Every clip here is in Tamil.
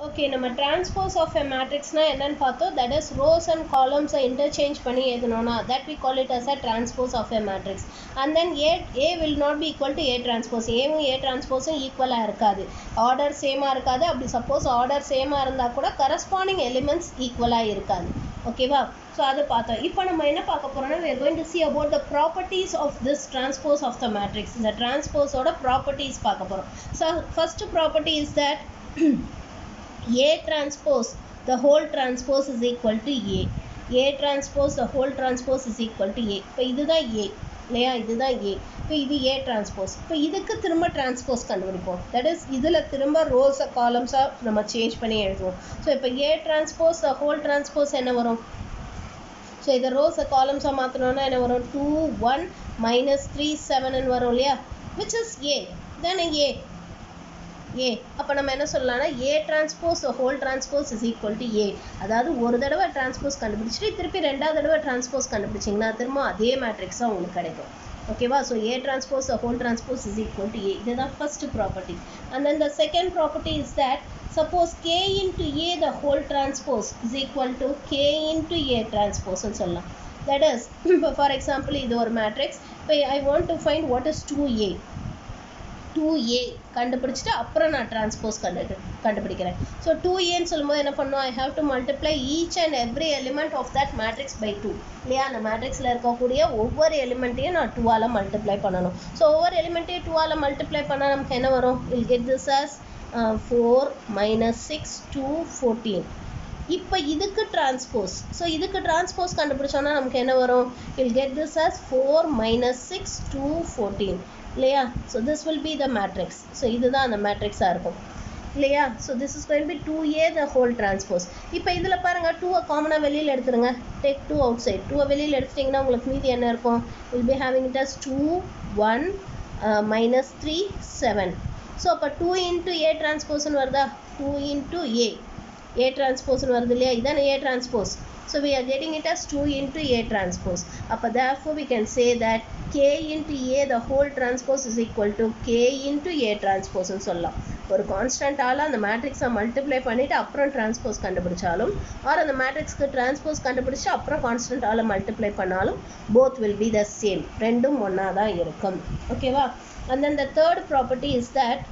ஓகே நம்ம டிரான்ஸ்போஸ் ஆஃப் எ மேட்ரிக்ஸ்னால் என்னன்னு பார்த்தோம் தட் இஸ் ரோஸ் அண்ட் காலம்ஸை இன்டர்சேஞ்ச் பண்ணி எழுதணும்னா that we call it as a transpose of a matrix and then A A will not be equal to A transpose ஏவும் ஏ டிரான்ஸ்போஸும் ஈக்குவலாக இருக்காது ஆர்டர் சேமாக இருக்காது அப்படி சப்போஸ் ஆர்டர் சேமாக இருந்தால் கூட கரஸ்பாண்டிங் எலிமெண்ட்ஸ் ஈக்குவலாக இருக்காது ஓகேவா ஸோ அது பார்த்தோம் இப்போ நம்ம என்ன பார்க்க போகிறோம்னா we are going to see about the properties of this transpose of the matrix இந்த டிரான்ஸ்போஸோட ப்ராப்பர்ட்டிஸ் பார்க்க போகிறோம் so first property is that A transpose the whole transpose is equal to A. A transpose the whole transpose is equal to A. இப்போ இதுதான் A இல்லையா இதுதான் A. இப்போ இது A transpose. இப்போ இதுக்கு திரும்ப transpose கண்டுபிடிப்போம். That is இதில் திரும்ப ரோஸை காலம்ஸாக நம்ம சேஞ்ச் பண்ணி எழுதுவோம். ஸோ இப்போ A transpose the whole transpose என்ன வரும் ஸோ இதை ரோஸை காலம்ஸாக மாற்றணும்னா என்ன வரும் two one minus three seven வரும் இல்லையா விச் இஸ் ஏ தானே ஏ ஏ அப்போ நம்ம என்ன சொல்லலாம்னா A transpose whole transpose is equal to A அதாவது ஒரு தடவை டிரான்ஸ்போஸ் கண்டுபிடிச்சிட்டு திருப்பி ரெண்டாவது தடவை டிரான்ஸ்போஸ் கண்டுபிடிச்சிங்கன்னா திரும்ப அதே மேட்ரிக்ஸாக உங்களுக்கு கிடைக்கும் ஓகேவா so A transpose whole transpose is equal to A இதுதான் first property and then the second property is that suppose K into A the whole transpose is equal to K into A டிரான்ஸ்போஸ்ன்னு சொல்லலாம் தட் இஸ் இப்போ ஃபார் எக்ஸாம்பிள் இது ஒரு மேட்ரிக்ஸ் இப்போ I want to find what is two A two A கண்டுபிடிச்சிட்டு அப்புறம் நான் டிரான்ஸ்போஸ் கண்டு கண்டுபிடிக்கிறேன் ஸோ டூ ஏன்னு சொல்லும்போது என்ன பண்ணும் I have to multiply each and every element of that matrix by two இல்லையா அந்த மேட்ரிக்ஸில் இருக்கக்கூடிய ஒவ்வொரு எலிமெண்ட்டையும் நான் டூவால் மல்டிப்ளை பண்ணணும் ஸோ ஒவ்வொரு எலிமெண்ட்டையும் டூவால் மல்டிப்ளை பண்ணால் நமக்கு என்ன வரும் will get this as four minus six two fourteen இப்போ இதுக்கு டிரான்ஸ்போஸ் ஸோ இதுக்கு டிரான்ஸ்போஸ் கண்டுபிடிச்சோன்னா நமக்கு என்ன வரும் will get this as four minus six two fourteen இல்லையா so this will be the matrix so இதுதான் அந்த மேட்ரிக்ஸாக இருக்கும் இல்லையா so this is going be two A the whole transpose இப்போ இதில் பாருங்கள் டூவை காமனாக வெளியில் எடுத்துருங்க டேக் டூ அவுட் சைட் டூவை வெளியில் எடுத்துட்டிங்கன்னா உங்களுக்கு மீதி என்ன இருக்கும் will be having it as two one minus three seven so அப்போ டூ இன்ட்டு ஏ டிரான்ஸ்போஸ்னு வருதா டூ இன்ட்டு ஏ ஏ டிரான்ஸ்போஸ்னு வருது இல்லையா இதான A transpose so we are getting it as two into A transpose அப்போ therefore we can say that k into A the whole transpose is equal to k into A டிரான்ஸ்போஸ்னு சொல்லலாம் ஒரு கான்ஸ்டன்ட்டால் அந்த மேட்ரிக்ஸை மல்டிப்ளை பண்ணிவிட்டு அப்புறம் டிரான்ஸ்போஸ் கண்டுபிடிச்சாலும் ஆர் அந்த மேட்ரிக்ஸ்க்கு டிரான்ஸ்போஸ் கண்டுபிடிச்சு அப்புறம் கான்ஸ்டன்ட்டால் மல்டிப்ளை பண்ணாலும் both will be the same ரெண்டும் ஒன்றா தான் இருக்கும் ஓகேவா and then the third property is that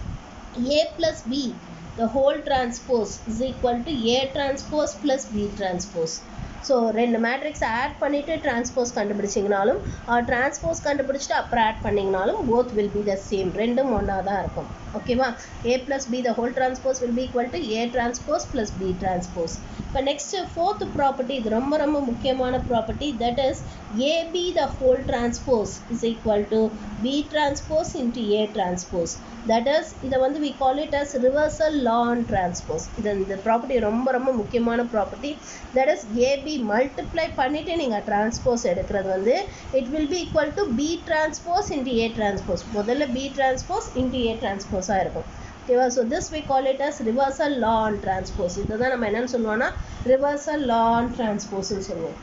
A plus B the whole transpose is equal to A transpose plus B transpose. So ரெண்டு மேட்ரிக்ஸ் ஆட் பண்ணிவிட்டு டிரான்ஸ்போஸ் கண்டுபிடிச்சிங்கனாலும் டிரான்ஸ்போஸ் கண்டுபிடிச்சிட்டு அப்புறம் ஆட் பண்ணிங்கனாலும் both will be the same ரெண்டும் ஒன்றா தான் இருக்கும் ஓகேவா A plus B the whole transpose will be equal to A transpose plus B transpose இப்போ நெக்ஸ்ட்டு ஃபோர்த் ப்ராப்பர்ட்டி இது ரொம்ப ரொம்ப முக்கியமான property that is AB the whole transpose is equal to B transpose into A transpose that is இதை வந்து we call it as reversal law on transpose இது இந்த ப்ராப்பர்ட்டி ரொம்ப ரொம்ப முக்கியமான property that is AB multiply பண்ணிவிட்டு நீங்கள் டிரான்ஸ்போஸ் எடுக்கிறது வந்து it will be equal to B transpose into A transpose முதல்ல பி டிரான்ஸ்போஸ் இன்ட்டு ஏ டிரான்ஸ்போஸாக இருக்கும் ஓகேவா so this we call it as reversal law on transpose இதை தான் நம்ம என்னென்னு சொல்லுவோம்னா ரிவர்சல் லா ஆன் டிரான்ஸ்போஸ்ன்னு சொல்லுவோம்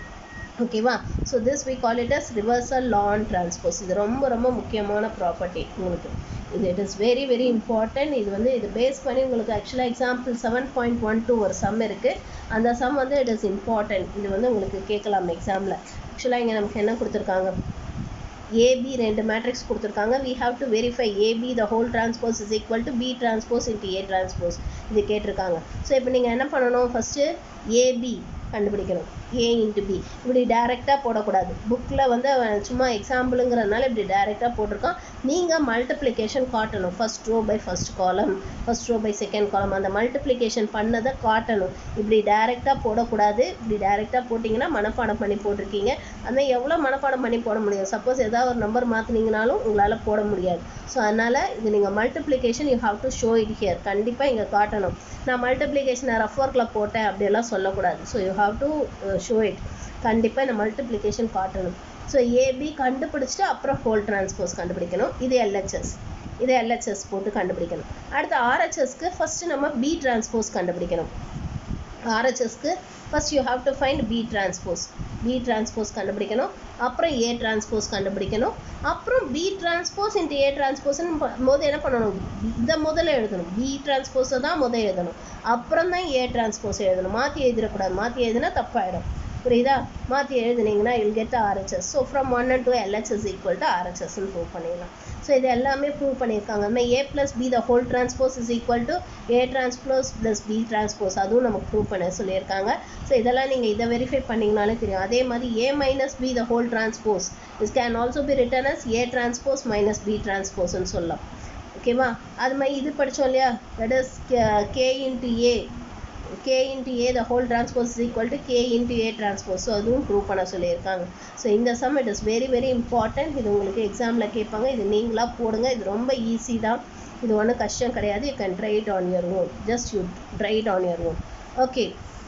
ஓகேவா so this we call it as reversal law on transpose இது ரொம்ப ரொம்ப முக்கியமான ப்ராப்பர்ட்டி உங்களுக்கு இது it is very very important இது வந்து இது பேஸ் பண்ணி உங்களுக்கு ஆக்சுவலாக example seven point one two ஒரு சம் இருக்குது அந்த சம் வந்து இட் இஸ் இம்பார்ட்டன்ட் இது வந்து உங்களுக்கு கேட்கலாம் எக்ஸாமில் ஆக்சுவலாக இங்கே நமக்கு என்ன கொடுத்துருக்காங்க ஏபி ரெண்டு மேட்ரிக்ஸ் கொடுத்துருக்காங்க we have to verify AB the whole transpose is equal to B transpose into A transpose இது கேட்டிருக்காங்க ஸோ இப்போ நீங்கள் என்ன பண்ணணும் ஃபஸ்ட்டு ஏபி கண்டுபிடிக்கணும் ஏ இன்ட்டு பி இப்படி டைரெக்டாக போடக்கூடாது புக்கில் வந்து சும்மா எக்ஸாம்பிளுங்கிறதுனால இப்படி டைரெக்டாக போட்டிருக்கான் நீங்கள் மல்டிப்ளிகேஷன் காட்டணும் first row by first column first row by second column அந்த மல்டிப்ளிகேஷன் பண்ணதை காட்டணும் இப்படி டைரெக்டாக போடக்கூடாது இப்படி டைரெக்டாக போட்டிங்கன்னா மனப்பாடம் பண்ணி போட்டிருக்கீங்க அந்த எவ்வளோ மனப்பாடம் பண்ணி போட முடியும் சப்போஸ் ஏதாவது ஒரு நம்பர் மாற்றினீங்கனாலும் உங்களால் போட முடியாது ஸோ அதனால் இது நீங்கள் multiplication you have to show it here கண்டிப்பாக இங்கே காட்டணும் நான் மல்டிப்ளிகேஷனை ரஃப் ஒர்க்கில் போட்டேன் அப்படியெல்லாம் சொல்லக்கூடாது so you have to show it கண்டிப்பாக இந்த மல்டிப்ளிகேஷன் காட்டணும் ஸோ ஏபி கண்டுபிடிச்சிட்டு அப்புறம் ஹோல் டிரான்ஸ்போஸ் கண்டுபிடிக்கணும் இது எல்ஹெச்எஸ் இது எல்ஹெச்எஸ் போட்டு கண்டுபிடிக்கணும் அடுத்து ஆர்ஹெச்எஸ்க்கு ஃபஸ்ட்டு நம்ம பி டிரான்ஸ்போஸ் கண்டுபிடிக்கணும் ஆர்ஹெச்எஸ்க்கு first you have to find B transpose B transpose கண்டுபிடிக்கணும் அப்புறம் ஏ டிரான்ஸ்போஸ் கண்டுபிடிக்கணும் அப்புறம் பி டிரான்ஸ்போஸ் இன்ட்டு ஏ டிரான்ஸ்போஸ்னு போது என்ன பண்ணணும் இதை முதல்ல எழுதணும் பி டிரான்ஸ்போஸை தான் முதல் எழுதணும் அப்புறம் தான் ஏ டிரான்ஸ்போஸ் எழுதணும் மாற்றி எழுதிடக்கூடாது மாற்றி எழுதினா தப்பாயிடும் புரியுதா மாற்றி எழுதுனீங்கன்னா you'll get RHS so from one and two LHS equal to ஆர்ஹெச்எஸ்ன்னு ப்ரூவ் பண்ணிடலாம் ஸோ இது எல்லாமே ப்ரூவ் பண்ணியிருக்காங்க அதுமாதிரி A plus B the whole transpose is equal to A transpose plus B transpose அதுவும் நமக்கு ப்ரூவ் பண்ண சொல்லியிருக்காங்க ஸோ இதெல்லாம் நீங்கள் இதை வெரிஃபை பண்ணிங்கனாலே தெரியும் அதே மாதிரி A minus B the whole transpose is can also be written as A transpose minus B டிரான்ஸ்போஸ்ன்னு சொல்லலாம் ஓகேவா அது மாதிரி இது படித்தோம் இல்லையா that is k into A k into a the whole transpose is equal to k into a transpose so அதுவும் ப்ரூவ் பண்ண சொல்லியிருக்காங்க ஸோ இந்த sum it is very very important இது உங்களுக்கு எக்ஸாமில் கேட்பாங்க இது நீங்களாக போடுங்க இது ரொம்ப ஈஸி தான் இது ஒன்றும் கஷ்டம் கிடையாது you can try it on your own just you try it on your own okay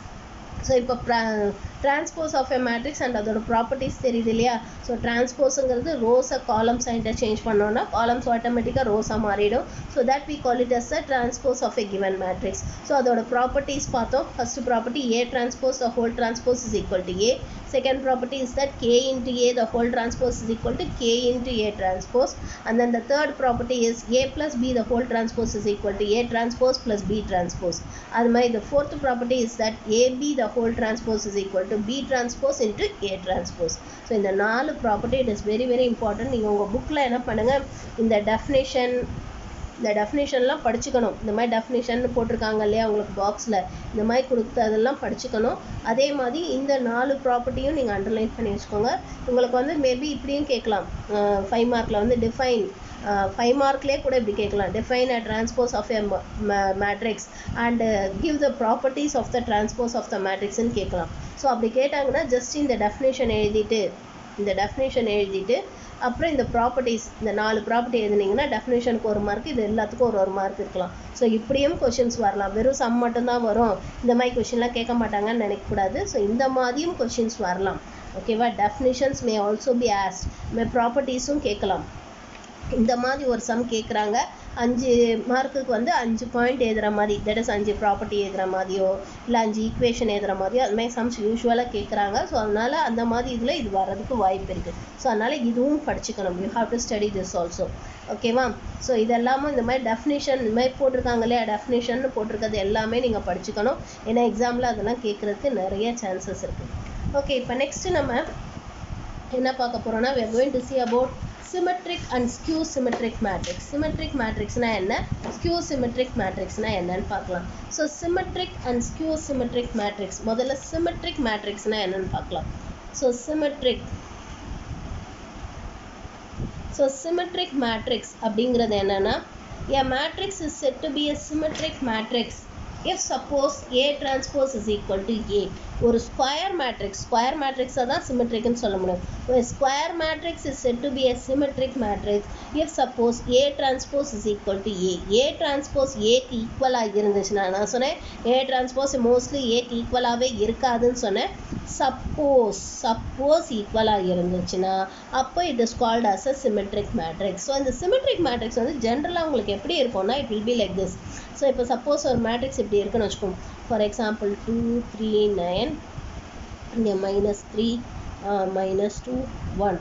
so இப்போ transpose of a matrix and அதோட ப்ராப்பர்ட்டிஸ் தெரியுது இல்லையா ஸோ டிரான்ஸ்போஸுங்கிறது ரோஸை காலம்ஸாக இன்டர்சேஞ்ச் பண்ணோன்னா காலம்ஸ் ஆட்டோமேட்டிக்காக ரோஸாக மாறிடும் so that we call it as a transpose of a given matrix so அதோட ப்ராப்பர்ட்டிஸ் பார்த்தோம் first property A transpose the whole transpose is equal to A second property is that k into a the whole transpose is equal to k into a transpose and then the third property is a plus b the whole transpose is equal to a transpose plus b transpose அது மாதிரி the fourth property is that ab the whole transpose is equal to b transpose into a transpose so இந்த நாலு property it is very very important நீங்கள் உங்கள் புக்கில் என்ன பண்ணுங்கள் இந்த டெஃபினேஷன் இந்த டெஃபினேஷன்லாம் படிச்சுக்கணும் இந்த மாதிரி டெஃபினேஷன் போட்டிருக்காங்க இல்லையா உங்களுக்கு பாக்ஸில் இந்த மாதிரி கொடுத்ததெல்லாம் படிச்சுக்கணும் அதே மாதிரி இந்த நாலு ப்ராப்பர்ட்டியும் நீங்கள் அண்டர்லைன் பண்ணி வச்சுக்கோங்க உங்களுக்கு வந்து மேபி இப்படியும் கேட்கலாம் ஃபைவ் மார்க்கில் வந்து டிஃபைன் ஃபைவ் மார்க்லேயே கூட இப்படி கேட்கலாம் define a transpose of a matrix and give the properties of the transpose of the மேட்ரிக்ஸ்னு கேட்கலாம் ஸோ அப்படி கேட்டாங்கன்னா ஜஸ்ட் இந்த டெஃபினேஷன் எழுதிட்டு இந்த டெஃபினேஷன் எழுதிட்டு அப்புறம் இந்த ப்ராப்பர்ட்டிஸ் இந்த நாலு ப்ராப்பர்ட்டி எழுதுனீங்கன்னா டெஃபினேஷனுக்கு ஒரு மார்க் இது எல்லாத்துக்கும் ஒரு ஒரு மார்க் இருக்கலாம் ஸோ இப்படியும் கொஷின்ஸ் வரலாம் வெறும் சம் மட்டும்தான் வரும் இந்த மாதிரி கொஷின்லாம் கேட்க மாட்டாங்கன்னு நினைக்கக்கூடாது ஸோ இந்த மாதிரியும் கொஷின்ஸ் வரலாம் ஓகேவா definitions may also be asked may ப்ராப்பர்ட்டிஸும் கேட்கலாம் இந்த மாதிரி ஒரு சம் கேட்குறாங்க அஞ்சு மார்க்குக்கு வந்து அஞ்சு பாயிண்ட் எழுதுகிற மாதிரி தட் இஸ் அஞ்சு ப்ராப்பர்ட்டி எழுதுகிற மாதிரியோ இல்லை அஞ்சு ஈக்குவேஷன் எழுதுகிற மாதிரியோ அது மாதிரி சம்ஸ் யூஸ்வலாக கேட்குறாங்க ஸோ அதனால் அந்த மாதிரி இதில் இது வர்றதுக்கு வாய்ப்பு இருக்குது ஸோ அதனால் இதுவும் படிச்சுக்கணும் you have to study this also ஓகேவா ஸோ இதெல்லாமும் இந்த மாதிரி டெஃபினேஷன் இந்த மாதிரி போட்டிருக்காங்க இல்லையா டெஃபினேஷன் போட்டிருக்கிறது எல்லாமே நீங்கள் படிச்சுக்கணும் ஏன்னா எக்ஸாமில் அதெல்லாம் கேட்குறதுக்கு நிறைய சான்சஸ் இருக்குது ஓகே இப்போ நெக்ஸ்ட்டு நம்ம என்ன பார்க்க போகிறோம்னா we are going to see about symmetric and skew symmetric matrix symmetric matrixனா என்ன skew symmetric matrixனா என்னன்னு பார்க்கலாம் so symmetric and skew symmetric matrix முதல்ல symmetric matrixனா என்னன்னு பார்க்கலாம் so symmetric so symmetric matrix அப்படிங்கிறது என்னன்னா a matrix is said to be a symmetric matrix if suppose A transpose is equal to A ஒரு ஸ்கொயர் மேட்ரிக்ஸ் ஸ்கொயர் மேட்ரிக்ஸை தான் சிமெட்ரிக்னு சொல்ல முடியும் ஒரு square matrix is said to be a symmetric matrix if suppose A transpose is equal to A A transpose ஏக்கு ஈக்குவலாக இருந்துச்சுன்னா நான் சொன்னேன் A transpose மோஸ்ட்லி ஏக்கு ஈக்குவலாகவே இருக்காதுன்னு சொன்னேன் சப்போஸ் சப்போஸ் ஈக்குவலாக இருந்துச்சுன்னா அப்போ it is called as a symmetric matrix so இந்த சிமெட்ரிக் மேட்ரிக்ஸ் வந்து ஜென்ரலாக உங்களுக்கு எப்படி இருக்கும்னா it will be like this so இப்போ சப்போஸ் ஒரு மேட்ரிக்ஸ் இப்படி இருக்குன்னு வச்சுக்கோங்க for example two three nine இங்கே minus three minus two one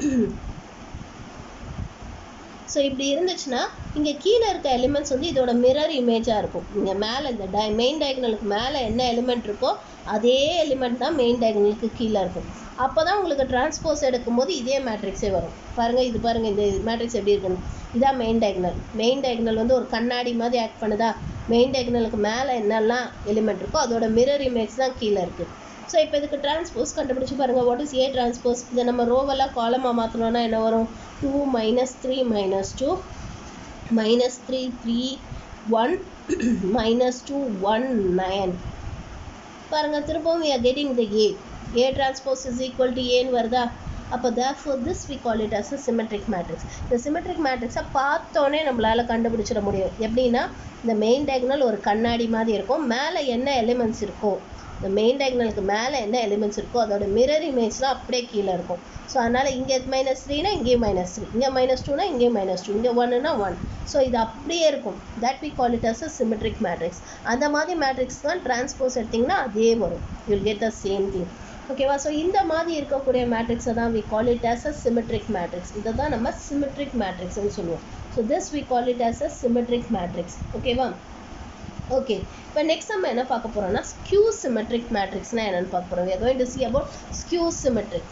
so இப்படி இருந்துச்சுன்னா இங்கே கீழே இருக்க எலிமெண்ட்ஸ் வந்து இதோட மிரர் இமேஜாக இருக்கும் இங்கே மேலே இந்த டை மெயின் டயகனலுக்கு மேலே என்ன எலிமெண்ட் இருக்கோ அதே எலிமெண்ட் தான் மெயின் டயகனலுக்கு கீழே இருக்கும் அப்போ தான் உங்களுக்கு டிரான்ஸ்போஸ் எடுக்கும்போது இதே மேட்ரிக்ஸே வரும் பாருங்கள் இது பாருங்கள் இந்த மேட்ரிக்ஸ் எப்படி இருக்குன்னு இதான் மெயின் டயகனல் மெயின் டயகனல் வந்து ஒரு கண்ணாடி மாதிரி ஆக்ட் பண்ணுதா மெயின் டயகனலுக்கு மேலே என்னெல்லாம் எலிமெண்ட் இருக்கோ அதோட மிரர் இமேஜ் தான் கீழே இருக்குது ஸோ இப்போ இதுக்கு டிரான்ஸ்போஸ் கண்டுபிடிச்சு பாருங்கள் வாட் இஸ் ஏ டிரான்ஸ்போஸ் இதை நம்ம ரோவெல்லாம் காலமாக மாற்றணும்னா என்ன வரும் two minus three minus two minus three three one minus two one nine பாருங்கள் திரும்பவும் we are getting the A A transpose is equal to ஏன்னு வருதா அப்போ therefore this we call it as a symmetric matrix இந்த symmetric matrix-அ பார்த்தோன்னே நம்மளால் கண்டுபிடிச்சிட முடியும் எப்படின்னா இந்த மெயின் டயகனல் ஒரு கண்ணாடி மாதிரி இருக்கும் மேலே என்ன எலிமெண்ட்ஸ் இருக்கோ இந்த மெயின் டயகனலுக்கு மேலே என்ன எலிமெண்ட்ஸ் இருக்கோ அதோட மிரர் இமேஜ் தான் அப்படியே கீழே இருக்கும் ஸோ அதனால் இங்கே மைனஸ் த்ரீனா இங்கேயும் மைனஸ் த்ரீ இங்கே மைனஸ் டூனா இங்கேயும் மைனஸ் டூ இங்கே ஒன்றுனா ஒன் ஸோ இது அப்படியே இருக்கும் that we call it as a symmetric matrix அந்த மாதிரி மேட்ரிக்ஸ் தான் டிரான்ஸ்போஸ் எடுத்திங்கன்னா அதே வரும் you'll get the same thing ஓகேவா ஸோ இந்த மாதிரி இருக்கக்கூடிய மேட்ரிக்ஸை தான் we call it as a symmetric matrix இதை தான் நம்ம சிமெட்ரிக் மேட்ரிக்ஸ்னு சொல்லுவோம் so this we call it as a symmetric matrix ஓகேவா ஓகே இப்போ நெக்ஸ்ட் நம்ம என்ன பார்க்க போறோம்னா ஸ்கியூ சிமெட்ரிக் மேட்ரிக்ஸ்னா என்னன்னு பார்க்க போறோம் we are going to see about skew symmetric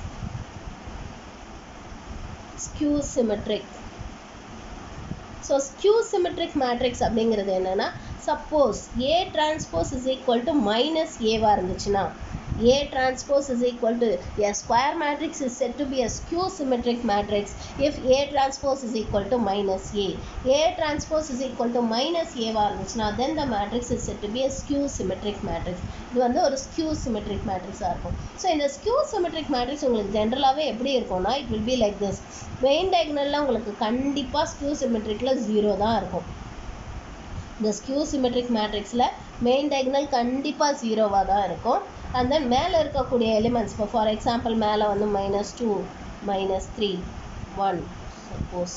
skew symmetric so skew symmetric matrix அப்படிங்கிறது என்னன்னா suppose A transpose is equal to minus ஏவாக இருந்துச்சுன்னா A transpose is equal to a square matrix is said to be a skew symmetric matrix if A transpose is equal to minus A. A transpose is equal to minus A வா இருந்துச்சுன்னா then the matrix is said to be a skew symmetric matrix. இது வந்து ஒரு skew symmetric matrix ஆ இருக்கும் ஸோ இந்த skew symmetric matrix உங்களுக்கு ஜென்ரலாகவே எப்படி இருக்கும்னா it will be like this main டயக்னலில் உங்களுக்கு கண்டிப்பாக skew symmetricல ஜீரோ தான் இருக்கும் இந்த ஸ்கியூ சிமெட்ரிக் மேட்ரிக்ஸில் மெயின் டயக்னல் கண்டிப்பாக ஜீரோவாக தான் இருக்கும் அண்ட் தென் மேலே இருக்கக்கூடிய எலிமெண்ட்ஸ் இப்போ ஃபார் எக்ஸாம்பிள் மேலே வந்து minus two minus three one suppose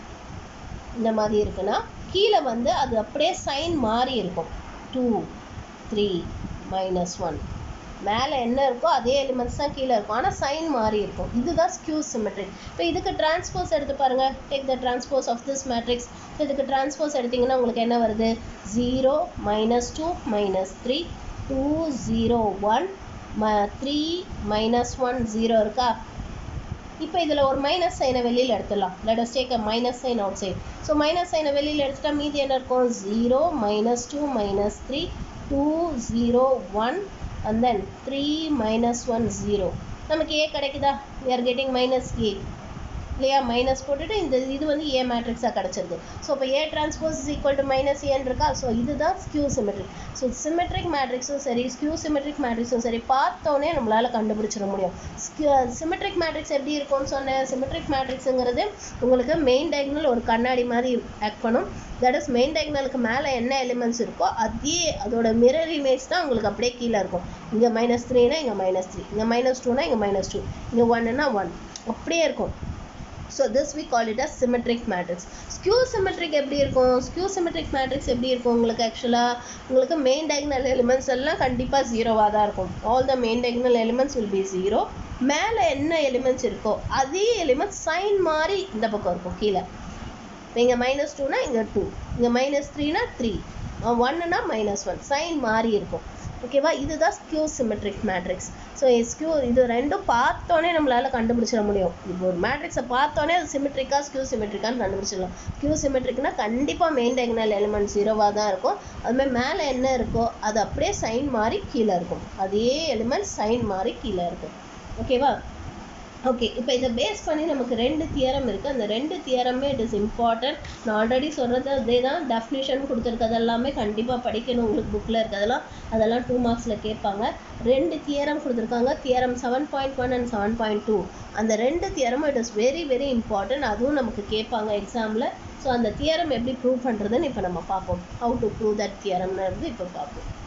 இந்த மாதிரி இருக்குன்னா கீழே வந்து அது அப்படியே சைன் மாறி இருக்கும் டூ த்ரீ மைனஸ் ஒன் மேலே என்ன இருக்கோ அதே எலிமெண்ட்ஸ் தான் கீழே இருக்கும் ஆனால் சைன் மாறி இருக்கும் இதுதான் ஸ்கியூ சிமெட்ரிக் இப்போ இதுக்கு டிரான்ஸ்போஸ் எடுத்து பாருங்க take the transpose of this matrix இதுக்கு டிரான்ஸ்போஸ் எடுத்தீங்கன்னா உங்களுக்கு என்ன வருது zero minus two minus three two zero one ம த்ரீ மைனஸ் ஒன் ஜீரோ இருக்கா இப்போ இதில் ஒரு மைனஸ் சைனை வெளியில் எடுத்துடலாம் let us take a minus sign outside so minus சைனை வெளியில் எடுத்துட்டா மீதி என்ன இருக்கும் zero minus two minus three two zero one and then 3 minus 1 0 நமக்கு a கிடைக்குதா we are getting minus a இல்லையா மைனஸ் போட்டுட்டு இந்த இது வந்து ஏ மேட்ரிக்ஸாக கிடச்சிருக்கு ஸோ இப்போ A transpose is equal to minus ஏன்னு இருக்கா ஸோ இதுதான் ஸ்கியூ சிமெட்ரிக் ஸோ சிமெட்ரிக் மேட்ரிக்ஸும் சரி ஸ்கியூ சிமெட்ரிக் மேட்ரிக்ஸும் சரி பார்த்தோன்னே நம்மளால் கண்டுபிடிச்சிட முடியும் சிமெட்ரிக் மேட்ரிக்ஸ் எப்படி இருக்கும்னு சொன்னேன் சிமெட்ரிக் மேட்ரிக்ஸுங்கிறது உங்களுக்கு மெயின் டயக்னல் ஒரு கண்ணாடி மாதிரி ஆக்ட் பண்ணும் தட் இஸ் மெயின் டயக்னலுக்கு மேலே என்ன எலிமெண்ட்ஸ் இருக்கோ அதே அதோட மிரர் இமேஜ் தான் உங்களுக்கு அப்படியே கீழே இருக்கும் இங்கே மைனஸ் த்ரீனா இங்கே மைனஸ் த்ரீ இங்கே மைனஸ் டூனா இங்கே மைனஸ் டூ இங்கே ஒன்னுனா ஒன் அப்படியே இருக்கும் so this we call it as symmetric matrix skew symmetric எப்படி இருக்கும் ஸ்கியூ சிமெட்ரிக் மேட்ரிக்ஸ் எப்படி இருக்கும் உங்களுக்கு ஆக்சுவலாக உங்களுக்கு மெயின் டயக்னல் எலிமெண்ட்ஸ் எல்லாம் கண்டிப்பாக ஜீரோவாக தான் இருக்கும் all the main diagonal elements will be zero மேலே என்ன எலிமெண்ட்ஸ் இருக்கோ அதே எலிமெண்ட்ஸ் சைன் மாதிரி இந்த பக்கம் இருக்கும் கீழே இப்போ இங்கே மைனஸ் டூனா இங்கே டூ இங்கே மைனஸ் த்ரீனா த்ரீ ஒன்னுனா மைனஸ் ஒன் சைன் மாறி இருக்கும் ஓகேவா இதுதான் skew symmetric matrix so skew இது ரெண்டும் பார்த்தோன்னே நம்மளால் கண்டுபிடிச்சிட முடியும் இப்போ ஒரு மேட்ரிக்ஸை பார்த்தோன்னே அது சிமெட்ரிக்கா ஸ்கியூ சிமெட்ரிக்கான்னு கண்டுபிடிச்சிடலாம் ஸ்கியூ சிமெட்ரிக்னா கண்டிப்பாக மெயின் டயக்னல் எலிமெண்ட் ஜீரோவாக தான் இருக்கும் அதுமாதிரி மேலே என்ன இருக்கோ அது அப்படியே சைன் மாறி கீழே இருக்கும் அதே எலிமெண்ட் சைன் மாறி கீழே இருக்கும் ஓகேவா ஓகே இப்போ இதை பேஸ் பண்ணி நமக்கு ரெண்டு தியரம் இருக்குது அந்த ரெண்டு தியரமே இட் இஸ் இம்பார்ட்டன்ட் நான் ஆல்ரெடி சொல்கிறது அதே தான் டெஃபினிஷன் கொடுத்துருக்கிறது எல்லாமே கண்டிப்பாக படிக்கணும் உங்களுக்கு புக்கில் இருக்கிறதெல்லாம் அதெல்லாம் டூ மார்க்ஸில் கேட்பாங்க ரெண்டு தியரம் கொடுத்துருக்காங்க theorem seven point one and seven point two அந்த ரெண்டு தியரமும் it is very very important அதுவும் நமக்கு கேட்பாங்க எக்ஸாமில் ஸோ அந்த தியரம் எப்படி ப்ரூவ் பண்ணுறதுன்னு இப்போ நம்ம பார்ப்போம் ஹவு டு ப்ரூவ் தட் தியரம்னு இப்போ பார்ப்போம்